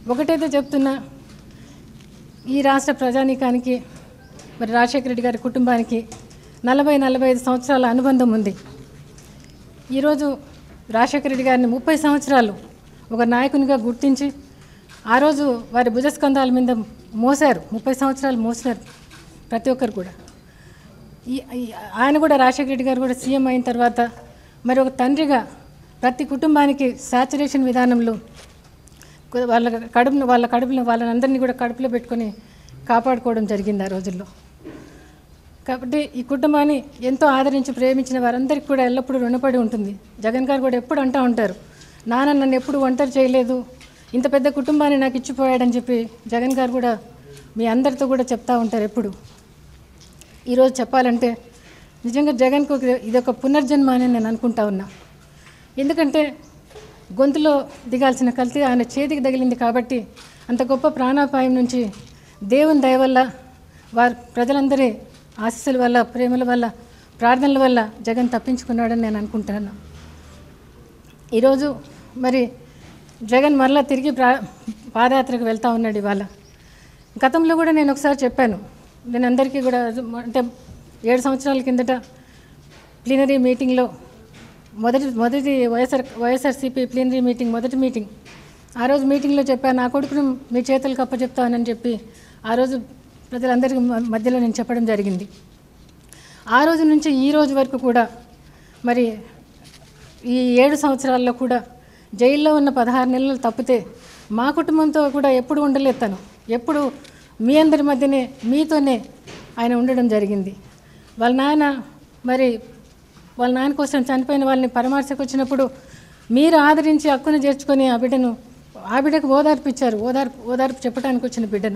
ఒకటైతే చెప్తున్నా ఈ రాష్ట్ర ప్రజానీకానికి మరి రాజశేఖర రెడ్డి గారి కుటుంబానికి నలభై నలభై ఐదు సంవత్సరాల అనుబంధం ఉంది ఈరోజు రాజశేఖర రెడ్డి గారిని ముప్పై సంవత్సరాలు ఒక నాయకునిగా గుర్తించి ఆ రోజు వారి భుజస్కంధాల మీద మోసారు ముప్పై సంవత్సరాలు మోసినారు ప్రతి ఒక్కరు కూడా ఈ ఈ- ఆయన కూడా రాజశేఖర రెడ్డి గారు కూడా సీఎం అయిన తర్వాత మరి ఒక తండ్రిగా ప్రతి కుటుంబానికి సాచురేషన్ విధానంలో కొ- వాళ్ళ కడుపును వాళ్ళ కడుపులో వాళ్ళందరినీ కూడా కడుపులో పెట్టుకొని కాపాడుకోవడం జరిగింది ఆ రోజుల్లో కాబట్టి ఈ కుటుంబాన్ని ఎంతో ఆదరించి ప్రేమించిన వారందరికీ కూడా ఎల్లప్పుడూ రుణపడి ఉంటుంది జగన్ గారు కూడా ఎప్పుడు అంటూ ఉంటారు నాన్న నన్ను ఎప్పుడు ఒంటరి చేయలేదు ఇంత పెద్ద కుటుంబాన్ని నాకు ఇచ్చిపోయాడని చెప్పి జగన్ గారు కూడా మీ అందరితో కూడా చెప్తా ఉంటారు ఎప్పుడు ఈరోజు చెప్పాలంటే నిజంగా జగన్కు ఒక- ఇది ఒక పునర్జన్మ అని నేను అనుకుంటా ఉన్నా ఎందుకంటే గొంతులో దిగాల్సిన కల్తీ ఆయన చేతికి తగిలింది కాబట్టి అంత గొప్ప ప్రాణాపాయం నుంచి దేవుని దయ వల్ల వారి ప్రజలందరి ఆశీస్సుల వల్ల ప్రేమల వల్ల ప్రార్థనల వల్ల జగన్ తప్పించుకున్నాడని నేను అనుకుంటున్నాను ఈరోజు మరి జగన్ మరలా తిరిగి ప్రా పాదయాత్రకు వెళ్తూ ఉన్నాడు ఇవాళ గతంలో కూడా నేను ఒకసారి చెప్పాను నేను అందరికీ కూడా అంటే ఏడు సంవత్సరాల కిందట ప్లీనరీ మీటింగ్లో మొదటి మొదటి వైఎస్ఆర్ వైఎస్ఆర్సీపీ ప్లీనరీ మీటింగ్ మొదటి మీటింగ్ ఆ రోజు మీటింగ్లో చెప్పాను నా కొడుకును మీ చేతులకు అప్పచెప్తానని చెప్పి ఆ రోజు ప్రజలందరికీ మ- మధ్యలో నేను చెప్పడం జరిగింది ఆ రోజు నుంచి ఈ రోజు వరకు కూడా మరి ఈ ఏడు సంవత్సరాల్లో కూడా జైల్లో ఉన్న పదహారు నెలలు తప్పితే మా కుటుంబంతో కూడా ఎప్పుడు ఉండలేదు తను ఎప్పుడు మీ అందరి మధ్యనే మీతోనే ఆయన ఉండడం జరిగింది వాళ్ళ నాన్న మరి వాళ్ళ నాన్న కోసం చనిపోయిన వాళ్ళని పరామర్శకు వచ్చినప్పుడు మీరు ఆదరించి హక్కును చేర్చుకొని ఆ బిడ్డను ఆ బిడ్డకు ఓదార్పు ఇచ్చారు ఓదార్పు ఓదార్పు చెప్పడానికి వచ్చిన బిడ్డను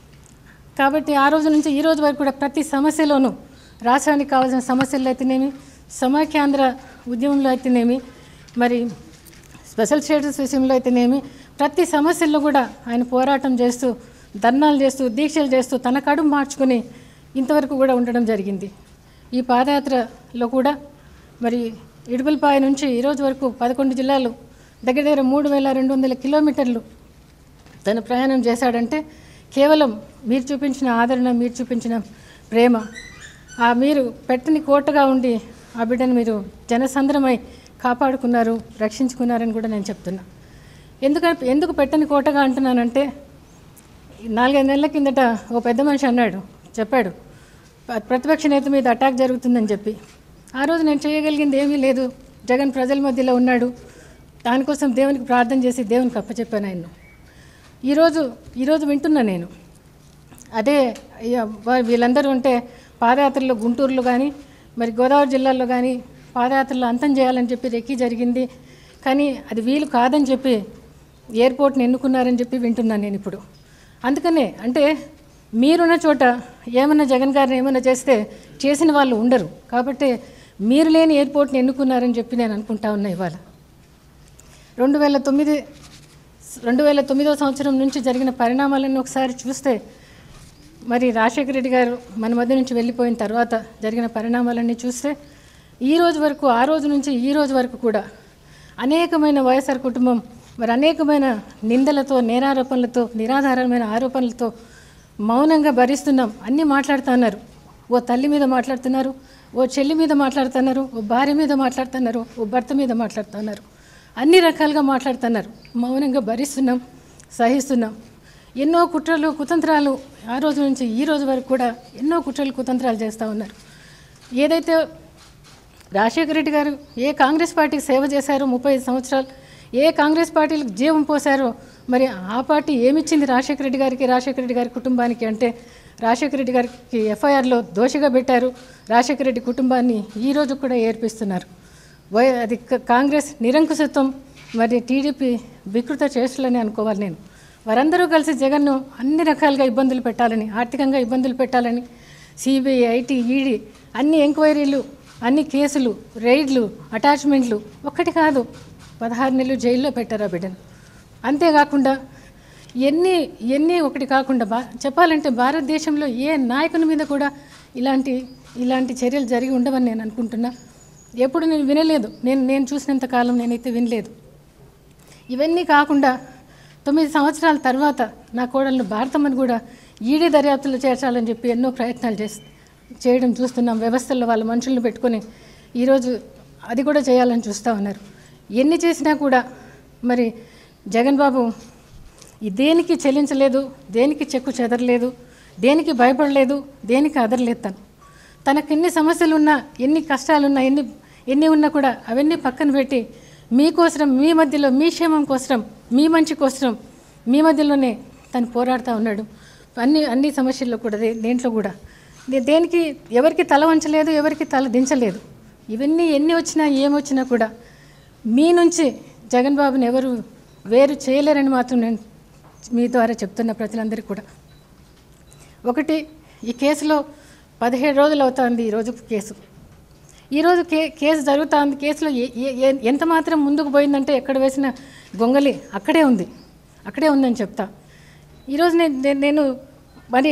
కాబట్టి ఆ రోజు నుంచి ఈ రోజు వరకు కూడా ప్రతి సమస్యలోనూ రాష్ట్రానికి కావాల్సిన సమస్యల్లో అయితేనేమి సమాఖ్యాంధ్ర ఉద్యమంలో అయితేనేమి మరి స్పెషల్ స్టేటస్ విషయంలో అయితేనేమి ప్రతి సమస్యల్లో కూడా ఆయన పోరాటం చేస్తూ ధర్నాలు చేస్తూ దీక్షలు చేస్తూ తన కడుపు మార్చుకుని ఇంతవరకు కూడా ఉండడం జరిగింది ఈ పాదయాత్రలో కూడా మరి ఇడుపులపాయ నుంచి ఈరోజు వరకు పదకొండు జిల్లాలు దగ్గర దగ్గర మూడు వేల రెండు వందల కిలోమీటర్లు తను ప్రయాణం చేశాడంటే కేవలం మీరు చూపించిన ఆదరణ మీరు చూపించిన ప్రేమ ఆ మీరు పెట్టని కోటగా ఉండి ఆ బిడ్డను మీరు జనసంద్రమై కాపాడుకున్నారు రక్షించుకున్నారని కూడా నేను చెప్తున్నా ఎందుకంటే ఎందుకు పెట్టని కోటగా అంటున్నానంటే ఈ నాలుగైదు నెలల కిందట ఓ పెద్ద మనిషి అన్నాడు చెప్పాడు "ప- ప్రతిపక్ష నేత మీద అటాక్ జరుగుతుందని చెప్పి ఆ రోజు నేను చేయగలిగింది ఏమీ లేదు జగన్ ప్రజల మధ్యలో ఉన్నాడు దానికోసం దేవునికి ప్రార్థన చేసి దేవునికి అప్పచెప్పాను ఆయన్ను ఈరోజు ఈరోజు వింటున్నా నేను అదే ఇక వా- వీళ్ళందరూ ఉంటే పాదయాత్రలో గుంటూరులో కానీ మరి గోదావరి జిల్లాలో కానీ పాదయాత్రలో అంతం చేయాలని చెప్పి రెక్కి జరిగింది కానీ అది వీలు కాదని చెప్పి ఎయిర్పోర్ట్ని ఎన్నుకున్నారని చెప్పి వింటున్నాను నేను ఇప్పుడు అందుకనే అంటే మీరున్న చోట ఏమన్నా జగన్ గారిని ఏమన్నా చేస్తే చేసిన వాళ్ళు ఉండరు కాబట్టి మీరు లేని ఎయిర్పోర్ట్ని ఎన్నుకున్నారని చెప్పి నేను అనుకుంటా ఉన్నా ఇవాళ రెండు వేల తొమ్మిది రెండు వేల తొమ్మిదో సంవత్సరం నుంచి జరిగిన పరిణామాలను ఒకసారి చూస్తే మరి రాజశేఖర రెడ్డి గారు మన మధ్య నుంచి వెళ్ళిపోయిన తర్వాత జరిగిన పరిణామాలన్నీ చూస్తే ఈ రోజు వరకు ఆ రోజు నుంచి ఈ రోజు వరకు కూడా అనేకమైన వైఎస్ఆర్ కుటుంబం మరి అనేకమైన నిందలతో నేరారోపణలతో నిరాధారమైన ఆరోపణలతో మౌనంగా భరిస్తున్నాం అన్నీ మాట్లాడుతున్నారు ఓ తల్లి మీద మాట్లాడుతున్నారు ఓ చెల్లి మీద మాట్లాడుతున్నారు ఓ భార్య మీద మాట్లాడుతున్నారు ఓ భర్త మీద మాట్లాడుతున్నారు అన్ని రకాలుగా మాట్లాడుతున్నారు మౌనంగా భరిస్తున్నాం సహిస్తున్నాం ఎన్నో కుట్రలు కుతంత్రాలు ఆ రోజు నుంచి ఈ రోజు వరకు కూడా ఎన్నో కుట్రలు కుతంత్రాలు చేస్తూ ఉన్నారు ఏదైతే రాజశేఖర రెడ్డి గారు ఏ కాంగ్రెస్ పార్టీకి సేవ చేశారో ముప్పై ఐదు సంవత్సరాలు ఏ కాంగ్రెస్ పార్టీలకు జీవం పోశారో మరి ఆ పార్టీ ఏమిచ్చింది రాజశేఖర రెడ్డి గారికి రాజశేఖర రెడ్డి గారి కుటుంబానికి అంటే రాజశేఖర రెడ్డి గారికి ఎఫ్ఐఆర్లో దోషిగా పెట్టారు రాజశేఖర రెడ్డి కుటుంబాన్ని ఈ రోజు కూడా ఏర్పిస్తున్నారు వై అది క- కాంగ్రెస్ నిరంకుశత్వం మరి టీడీపీ వికృత చేష్టలని అనుకోవాలి నేను వారందరూ కలిసి జగన్ను అన్ని రకాలుగా ఇబ్బందులు పెట్టాలని ఆర్థికంగా ఇబ్బందులు పెట్టాలని సిబిఐ ఐటీ ఈడీ అన్ని ఎంక్వైరీలు అన్ని కేసులు రైడ్లు అటాచ్మెంట్లు ఒక్కటి కాదు పదహారు నెలలు జైల్లో పెట్టారు ఆ బిడ్డను అంతేకాకుండా ఎన్ని ఎన్ని ఒకటి కాకుండా బా చెప్పాలంటే భారతదేశంలో ఏ నాయకుని మీద కూడా ఇలాంటి ఇలాంటి చర్యలు జరిగి ఉండవని నేను అనుకుంటున్నా ఎప్పుడు నేను వినలేదు నేను నేను చూసినంత కాలం నేనైతే వినలేదు ఇవన్నీ కాకుండా తొమ్మిది సంవత్సరాల తర్వాత నా కోడలను భారతమ్మని కూడా ఈడీ దర్యాప్తులో చేర్చాలని చెప్పి ఎన్నో ప్రయత్నాలు చేసి చేయడం చూస్తున్నాం వ్యవస్థల్లో వాళ్ళ మనుషులను పెట్టుకొని ఈరోజు అది కూడా చేయాలని చూస్తూ ఉన్నారు ఎన్ని చేసినా కూడా మరి జగన్ బాబు ఈ దేనికి చెల్లించలేదు దేనికి చెక్కు చెదరలేదు దేనికి భయపడలేదు దేనికి అదరలేదు తను తనకు ఎన్ని సమస్యలు ఉన్నా ఎన్ని కష్టాలున్నా ఎన్ని ఎన్ని ఉన్నా కూడా అవన్నీ పక్కన పెట్టి మీకోసం మీ మధ్యలో మీ క్షేమం కోసం మీ మంచి కోసం మీ మధ్యలోనే తను పోరాడుతూ ఉన్నాడు అన్ని అన్ని సమస్యల్లో కూడా దే- దేంట్లో కూడా దే- దేనికి ఎవరికి తల వంచలేదు ఎవరికి తల దించలేదు ఇవన్నీ ఎన్ని వచ్చినా ఏమొచ్చినా కూడా మీ నుంచి జగన్ బాబుని ఎవరు వేరు చేయలేరని మాత్రం నేను మీ ద్వారా చెప్తున్న ప్రజలందరికీ కూడా ఒకటి ఈ కేసులో పదిహేడు రోజులు అవుతుంది ఈరోజు కేసు ఈరోజు కే కేసు జరుగుతుంది కేసులో ఏ- ఏ- ఏ- ఎంత మాత్రం ముందుకు పోయిందంటే ఎక్కడ వేసిన గొంగలి అక్కడే ఉంది అక్కడే ఉందని చెప్తా ఈరోజు నేను నేను- నేను మరి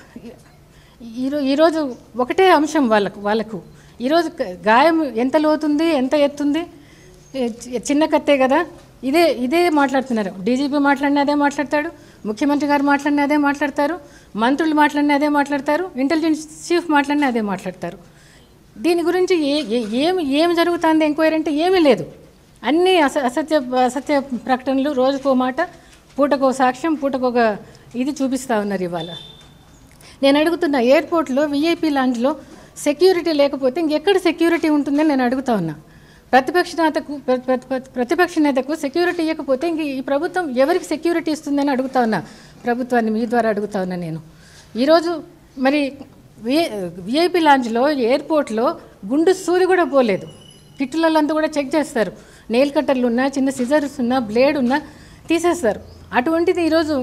ఈరో ఈరోజు ఒకటే అంశం వాళ్ళకు వాళ్ళకు ఈరోజు క- గాయం ఎంత లోతుంది ఎంత ఎత్తుంది ఏ, చి- చిన్న కత్తే కదా ఇదే ఇదే మాట్లాడుతున్నారు డీజీపీ మాట్లాడిన అదే మాట్లాడతాడు ముఖ్యమంత్రి గారు మాట్లాడిన అదే మాట్లాడతారు మంత్రులు మాట్లాడిన అదే మాట్లాడతారు ఇంటెలిజెన్స్ చీఫ్ మాట్లాడిన అదే మాట్లాడతారు దీని గురించి ఏ ఏ- ఏమి ఏమి జరుగుతుంది ఎంక్వైరీ అంటే ఏమీ లేదు అన్నీ అస అసత్య అసత్య ప్రకటనలు రోజుకో మాట పూటకో సాక్ష్యం పూటకొక ఇది చూపిస్తూ ఉన్నారు ఇవాళ నేను అడుగుతున్నా ఎయిర్పోర్ట్లో విఐపి లాంజ్లో సెక్యూరిటీ లేకపోతే ఇంకెక్కడ సెక్యూరిటీ ఉంటుందని నేను అడుగుతా ఉన్నా ప్రతిపక్ష నేతకు ప్ర- ప్ర- ప్ర- ప్రతిపక్ష నేతకు సెక్యూరిటీ ఇవ్వకపోతే ఇంక ఈ ప్రభుత్వం ఎవరికి సెక్యూరిటీ ఇస్తుందని అడుగుతా ఉన్నా ప్రభుత్వాన్ని మీ ద్వారా అడుగుతా ఉన్నా నేను ఈరోజు మరి వి విఐపి లాంజ్లో ఎయిర్పోర్ట్లో గుండు సూది కూడా పోలేదు కిట్టులలో కూడా చెక్ చేస్తారు నెయిల్ కట్టర్లు ఉన్నా చిన్న సిజర్స్ ఉన్నా బ్లేడ్ ఉన్నా తీసేస్తారు అటువంటిది ఈరోజు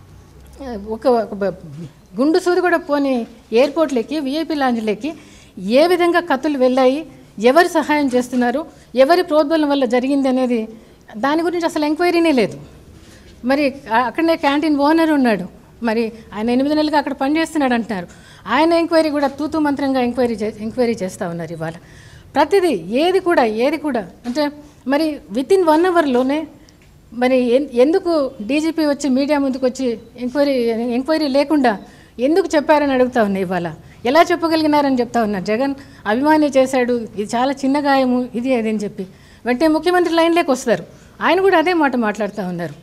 ఒక ఒక బ- గుండు సూది కూడా పోని ఎయిర్పోర్ట్లకి విఐపి లాంజ్లకి ఏ విధంగా కత్తులు వెళ్ళాయి ఎవరు సహాయం చేస్తున్నారు ఎవరి ప్రోద్బలం వల్ల జరిగింది అనేది దాని గురించి అసలు ఎంక్వైరీనే లేదు మరి ఆ- అక్కడనే క్యాంటీన్ ఓనర్ ఉన్నాడు మరి ఆయన ఎనిమిది నెలలుగా అక్కడ పనిచేస్తున్నాడు అంటున్నారు ఆయన ఎంక్వైరీ కూడా తూతూ మంత్రంగా ఎంక్వైరీ చే ఎంక్వైరీ చేస్తూ ఉన్నారు ఇవాళ ప్రతిదీ ఏది కూడా ఏది కూడా అంటే మరి విత్ ఇన్ వన్ అవర్లోనే మరి ఎన్- ఎందుకు డీజీపీ వచ్చి మీడియా ముందుకు వచ్చి ఎంక్వైరీ ఎంక్వైరీ లేకుండా ఎందుకు చెప్పారని అడుగుతా ఉన్నా ఇవాళ ఎలా చెప్పగలిగినారని చెప్తా ఉన్నారు జగన్ అభిమాని చేశాడు ఇది చాలా చిన్న గాయము ఇది అది అని చెప్పి వెంటనే ముఖ్యమంత్రి లైన్లోకి వస్తారు ఆయన కూడా అదే మాట మాట్లాడుతూ ఉన్నారు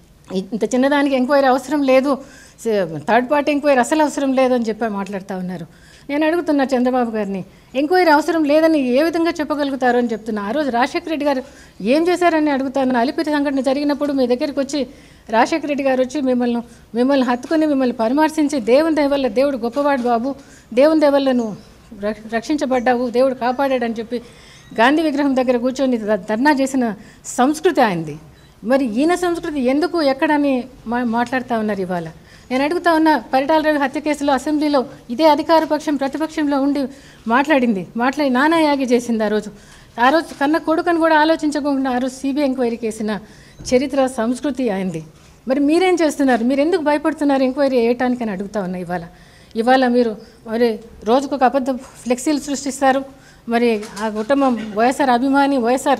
ఇంత చిన్నదానికి ఎంక్వైరీ అవసరం లేదు స- థర్డ్ పార్టీ ఎంక్వైరీ అసలు అవసరం లేదు అని చెప్పి మాట్లాడుతూ ఉన్నారు నేను అడుగుతున్నా చంద్రబాబు గారిని ఎంక్వైరీ అవసరం లేదని ఏ విధంగా చెప్పగలుగుతారు అని చెప్తున్నా ఆ రోజు రాజశేఖర రెడ్డి గారు ఏం చేశారని అడుగుతాను అలిపిరి సంఘటన జరిగినప్పుడు మీ దగ్గరికి వచ్చి రాజశేఖర రెడ్డి గారు వచ్చి మిమ్మల్ని మిమ్మల్ని హత్తుకొని మిమ్మల్ని పరామర్శించి దేవుని దయ వల్ల దేవుడు గొప్పవాడు బాబు దేవుని దయ వల్ల నువ్వు రక్ష- రక్షించబడ్డావు దేవుడు కాపాడాడని చెప్పి గాంధీ విగ్రహం దగ్గర కూర్చొని ద- ధర్నా చేసిన సంస్కృతి ఆయనది మరి ఈయన సంస్కృతి ఎందుకు ఎక్కడని మా మాట్లాడుతూ ఉన్నారు ఇవాళ నేను అడుగుతా ఉన్నా పరిటాల రవి హత్య కేసులో అసెంబ్లీలో ఇదే అధికార పక్షం ప్రతిపక్షంలో ఉండి మాట్లాడింది మాట్లాడి నానా యాగి చేసింది ఆ రోజు ఆ రోజు కన్న కొడుకుని కూడా ఆలోచించకుండా ఆ రోజు సిబిఐ ఎంక్వైరీకి వేసిన చరిత్ర సంస్కృతి ఆయనది మరి మీరేం చేస్తున్నారు మీరు ఎందుకు భయపడుతున్నారు ఎంక్వైరీ వేయటానికి అని అడుగుతా ఉన్నా ఇవాళ ఇవాళ మీరు మరి రోజుకొక అబద్ధ ఫ్లెక్సీలు సృష్టిస్తారు మరి ఆ కుటుంబం వైఎస్ఆర్ అభిమాని వైఎస్ఆర్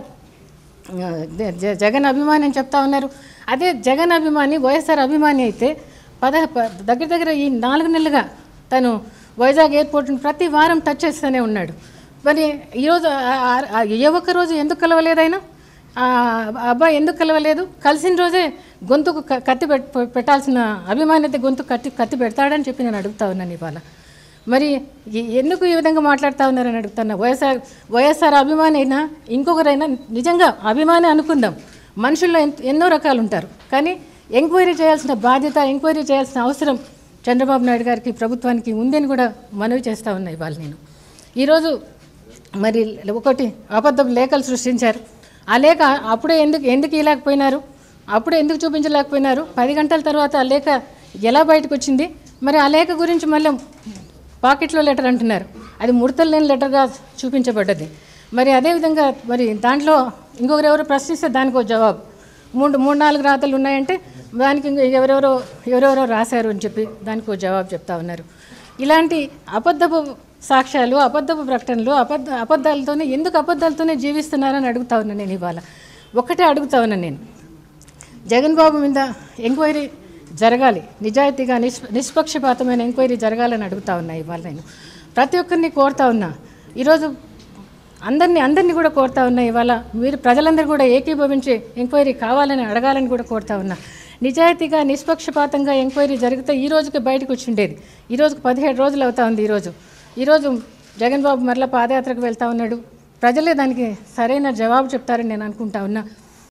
ఆ, జ- జ- జగన్ అభిమాని అని చెప్తా ఉన్నారు అదే జగన్ అభిమాని వైఎస్ఆర్ అభిమాని అయితే పద ప- దగ్గర దగ్గర ఈ నాలుగు నెలలుగా తను వైజాగ్ ఎయిర్పోర్ట్ని ప్రతి వారం టచ్ చేస్తూనే ఉన్నాడు మరి ఈరోజు ఆ- ఆ- ఆ ఏ ఒక్క రోజు ఎందుకు కలవలేదు ఆయన ఆ అబ్బాయి ఎందుకు కలవలేదు కలిసిన రోజే గొంతుకు క- కత్తి పెట్ పెట్టాల్సిన అభిమాని అయితే గొంతు కత్తి కత్తి పెడతాడని చెప్పి నేను అడుగుతా ఉన్నాను ఇవాళ మరి ఎ- ఎందుకు ఈ విధంగా మాట్లాడుతూ ఉన్నారని అడుగుతున్నా వైఎస్ఆర్ వైఎస్ఆర్ అభిమాని అయినా ఇంకొకరైనా నిజంగా అభిమాని అనుకుందాం మనుషుల్లో ఎన్- ఎన్నో రకాలు ఉంటారు కానీ ఎంక్వైరీ చేయాల్సిన బాధ్యత ఎంక్వైరీ చేయాల్సిన అవసరం చంద్రబాబు నాయుడు గారికి ప్రభుత్వానికి ఉందని కూడా మనవి చేస్తూ ఉన్నా ఇవాళ నేను ఈరోజు మరి ఒకటి అబద్ధం లేఖలు సృష్టించారు ఆ లేఖ అప్పుడే ఎందుకు ఎందుకు ఇలాకపోయినారు అప్పుడే ఎందుకు చూపించలేకపోయినారు పది గంటల తర్వాత ఆ లేఖ ఎలా బయటకు వచ్చింది మరి ఆ లేఖ గురించి మళ్ళీ పాకెట్లో లెటర్ అంటున్నారు అది ముడతలు లేని లెటర్గా చూపించబడ్డది మరి అదేవిధంగా మరి దాంట్లో ఇంకొకరు ఎవరు ప్రశ్నిస్తే దానికి ఒక జవాబు మూడు మూడు నాలుగు రాతలు ఉన్నాయంటే దానికి ఇంక ఎవరెవరో ఎవరెవరో రాశారు అని చెప్పి దానికి ఒక జవాబు చెప్తా ఉన్నారు ఇలాంటి అబద్ధపు సాక్ష్యాలు అబద్ధపు ప్రకటనలు అబద్ధ అబద్ధాలతోనే ఎందుకు అబద్ధాలతోనే జీవిస్తున్నారని అడుగుతా ఉన్నాను నేను ఇవాళ ఒక్కటే అడుగుతా ఉన్నాను నేను జగన్ బాబు మీద ఎంక్వైరీ జరగాలి నిజాయితీగా నిష్ నిష్పక్షపాతమైన ఎంక్వైరీ జరగాలని అడుగుతా ఉన్నా ఇవాళ నేను ప్రతి ఒక్కరిని కోరుతా ఉన్నా ఈరోజు అందరినీ అందరినీ కూడా కోరుతా ఉన్నా ఇవాళ మీరు ప్రజలందరూ కూడా ఏకీభవించి ఎంక్వైరీ కావాలని అడగాలని కూడా కోరుతా ఉన్నా నిజాయితీగా నిష్పక్షపాతంగా ఎంక్వైరీ జరిగితే ఈ రోజుకి బయటకు వచ్చి ఉండేది ఈ రోజుకి పదిహేడు రోజులు అవుతా ఉంది ఈరోజు ఈరోజు జగన్ బాబు మరలా పాదయాత్రకు వెళ్తా ఉన్నాడు ప్రజలే దానికి సరైన జవాబు చెప్తారని నేను అనుకుంటా ఉన్నా